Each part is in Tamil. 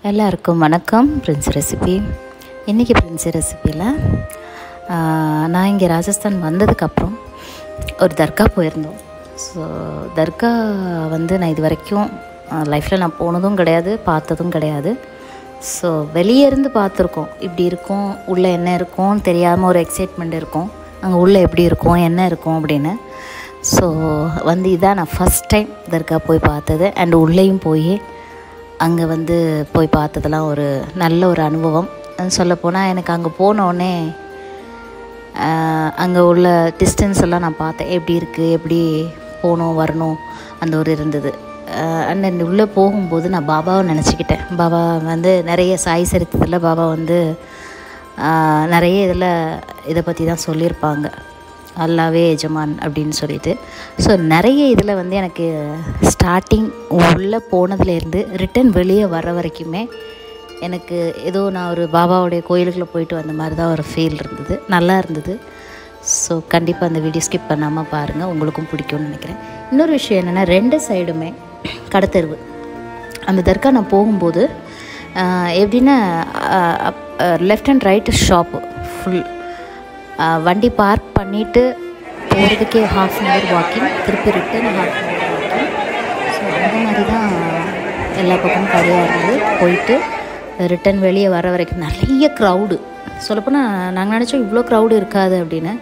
எல்லாருக்கும் வணக்கம் பிரின்ஸ் ரெசிபி இன்றைக்கி பிரின்ஸ் ரெசிப்பியில் நான் இங்கே ராஜஸ்தான் வந்ததுக்கப்புறம் ஒரு தர்கா போயிருந்தோம் ஸோ தர்கா வந்து நான் இது வரைக்கும் லைஃப்பில் நான் போனதும் கிடையாது பார்த்ததும் கிடையாது ஸோ வெளியே இருந்து பார்த்துருக்கோம் இப்படி இருக்கும் உள்ளே என்ன இருக்கும் தெரியாமல் ஒரு எக்ஸைட்மெண்ட் இருக்கும் அங்கே உள்ளே எப்படி இருக்கும் என்ன இருக்கும் அப்படின்னு ஸோ வந்து இதான் நான் ஃபஸ்ட் டைம் தர்கா போய் பார்த்தது அண்ட் உள்ளேயும் போய் அங்கே வந்து போய் பார்த்ததெல்லாம் ஒரு நல்ல ஒரு அனுபவம் சொல்லப்போனால் எனக்கு அங்கே போனோடனே அங்கே உள்ள டிஸ்டன்ஸ் எல்லாம் நான் பார்த்தேன் எப்படி இருக்குது எப்படி போகணும் வரணும் அந்த ஒரு இருந்தது அண்ட் உள்ளே போகும்போது நான் பாபாவை நினச்சிக்கிட்டேன் பாபா வந்து நிறைய சாய் சரித்திரத்தில் பாபா வந்து நிறைய இதில் இதை பற்றி தான் சொல்லியிருப்பாங்க அல்லாவே எஜமான் அப்படின்னு சொல்லிட்டு ஸோ நிறைய இதில் வந்து எனக்கு ஸ்டார்டிங் உள்ளே போனதுலேருந்து ரிட்டன் வெளியே வர வரைக்குமே எனக்கு ஏதோ நான் ஒரு பாபாவுடைய கோயிலுக்குள்ளே போயிட்டு வந்த மாதிரி தான் ஒரு ஃபீல் இருந்தது நல்லா இருந்தது ஸோ கண்டிப்பாக அந்த வீடியோ ஸ்கிப் பண்ணாமல் பாருங்கள் உங்களுக்கும் பிடிக்கும்னு நினைக்கிறேன் இன்னொரு விஷயம் என்னென்னா ரெண்டு சைடுமே கடத்தெருவு அந்த தர்கா நான் போகும்போது எப்படின்னா left and right shop full வண்டி பார்க் பண்ணிவிட்டு போகிறதுக்கே ஹாஃப் அன் ஹவர் வாக்கிங் திருப்பி return half an hour walking so அந்த மாதிரி தான் எல்லா பக்கமும் கடையாக இருந்தது போயிட்டு ரிட்டன் வெளியே வர வரைக்கும் நிறைய க்ரௌடு சொல்லப்போனால் நாங்கள் நினச்சோம் இவ்வளோ க்ரௌடு இருக்காது அப்படின்னு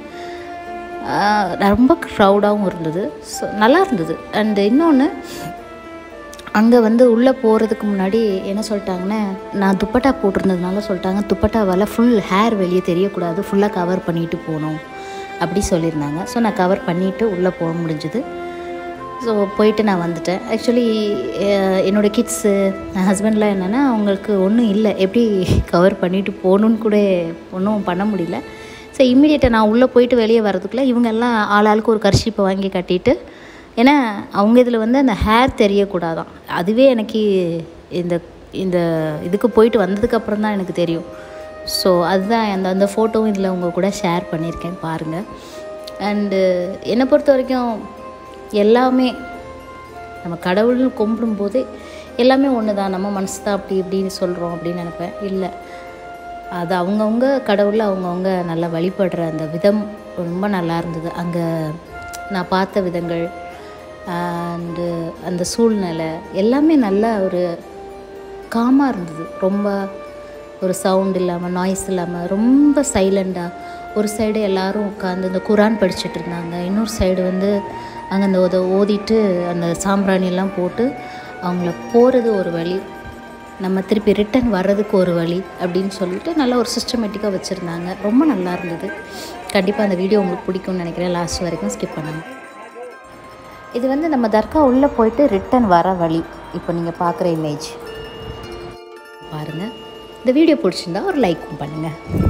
ரொம்ப க்ரௌடாகவும் இருந்தது ஸோ நல்லா இருந்தது அண்டு இன்னொன்று அங்கே வந்து உள்ளே போகிறதுக்கு முன்னாடி என்ன சொல்லிட்டாங்கன்னா நான் துப்பட்டா போட்டிருந்ததுனால சொல்லிட்டாங்க துப்பட்டாவால் ஃபுல் ஹேர் வெளியே தெரியக்கூடாது ஃபுல்லாக கவர் பண்ணிட்டு போகணும் அப்படி சொல்லியிருந்தாங்க ஸோ நான் கவர் பண்ணிவிட்டு உள்ளே போக முடிஞ்சுது ஸோ போயிட்டு நான் வந்துட்டேன் ஆக்சுவலி என்னோடய கிட்ஸு என் ஹஸ்பண்ட்லாம் என்னென்னா அவங்களுக்கு ஒன்றும் இல்லை எப்படி கவர் பண்ணிவிட்டு போகணுன்னு கூட ஒன்றும் பண்ண முடியல ஸோ இம்மிடியேட்டாக நான் உள்ளே போயிட்டு வெளியே வரதுக்குள்ளே இவங்கெல்லாம் ஆள் ஆளுக்கு ஒரு கர்ஷிப்பை வாங்கி கட்டிட்டு ஏன்னா அவங்க இதில் வந்து அந்த ஹேர் தெரியக்கூடாதான் அதுவே எனக்கு இந்த இந்த இதுக்கு போயிட்டு வந்ததுக்கப்புறம் தான் எனக்கு தெரியும் ஸோ அதுதான் அந்த அந்த ஃபோட்டோவும் இதில் உங்கள் கூட ஷேர் பண்ணியிருக்கேன் பாருங்கள் அண்டு என்னை பொறுத்த வரைக்கும் எல்லாமே நம்ம கடவுள்னு கும்பிடும்போது எல்லாமே ஒன்று தான் நம்ம மனசு தான் அப்படி இப்படின்னு சொல்கிறோம் அப்படின்னு நினப்பேன் இல்லை அது அவங்கவுங்க கடவுளில் அவங்கவுங்க நல்லா வழிபடுற அந்த விதம் ரொம்ப நல்லா இருந்தது அங்கே நான் பார்த்த விதங்கள் அண்டு அந்த சூழ்நிலை எல்லாமே நல்ல ஒரு காமாக இருந்தது ரொம்ப ஒரு சவுண்ட் இல்லாமல் நாய்ஸ் இல்லாமல் ரொம்ப சைலண்டாக ஒரு சைடு எல்லோரும் உட்காந்து இந்த குரான் படிச்சுட்டு இருந்தாங்க இன்னொரு சைடு வந்து அங்கே அந்த உத ஓதிட்டு அந்த சாம்பிராணியெல்லாம் போட்டு அவங்கள போகிறது ஒரு வழி நம்ம திருப்பி ரிட்டன் வர்றதுக்கு ஒரு வழி அப்படின்னு சொல்லிட்டு நல்லா ஒரு சிஸ்டமேட்டிக்காக வச்சுருந்தாங்க ரொம்ப நல்லா இருந்தது கண்டிப்பாக அந்த வீடியோ உங்களுக்கு பிடிக்கும்னு நினைக்கிறேன் லாஸ்ட் வரைக்கும் ஸ்கிப் பண்ணுங்கள் இது வந்து நம்ம தர்கா உள்ளே போயிட்டு ரிட்டன் வர வழி இப்போ நீங்கள் பார்க்குற இமேஜ் பாருங்கள் இந்த வீடியோ பிடிச்சிருந்தா ஒரு லைக்கும் பண்ணுங்கள்